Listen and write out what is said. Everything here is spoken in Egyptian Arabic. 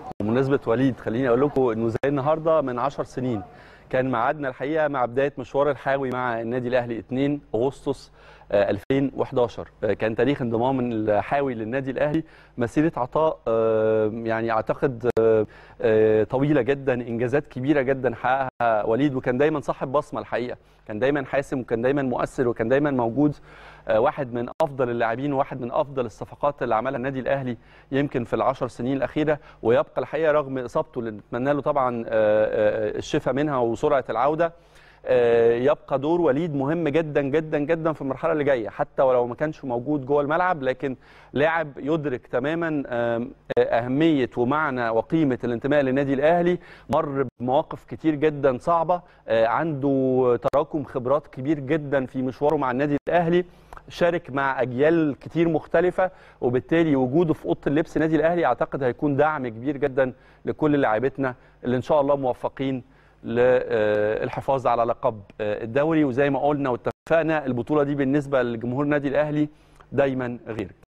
بمناسبه وليد خليني اقول لكم انه زي النهارده من 10 سنين كان ميعادنا الحقيقه مع بدايه مشوار الحاوي مع النادي الاهلي 2 اغسطس آه، 2011 آه، كان تاريخ انضمام الحاوي للنادي الاهلي مسيره عطاء آه، يعني اعتقد آه، آه، طويله جدا انجازات كبيره جدا حققها وليد وكان دايما صاحب بصمه الحقيقه كان دايما حاسم وكان دايما مؤثر وكان دايما موجود آه، واحد من افضل اللاعبين وواحد من افضل الصفقات اللي عملها النادي الاهلي يمكن في العشر سنين الاخيره ويبقى الحقيقه رغم اصابته اللي نتمنى له طبعا آه، آه، الشفاء منها وسرعه العوده آه، يبقى دور وليد مهم جدا جدا جدا في المرحله اللي جايه حتى ولو ما كانش موجود جوه الملعب لكن لاعب يدرك تماما آم، آه، اهميه ومعنى وقيمه الانتماء للنادي الاهلي مر بمواقف كتير جدا صعبه آه، عنده تراكم خبرات كبير جدا في مشواره مع النادي الاهلي شارك مع اجيال كتير مختلفه وبالتالي وجوده في اوضه اللبس النادي الاهلي اعتقد هيكون دعم كبير جدا لكل لاعبتنا اللي ان شاء الله موفقين للحفاظ على لقب آه، الدوري وزي ما قلنا واتفقنا البطوله دي بالنسبه لجمهور النادي الاهلي دايما غير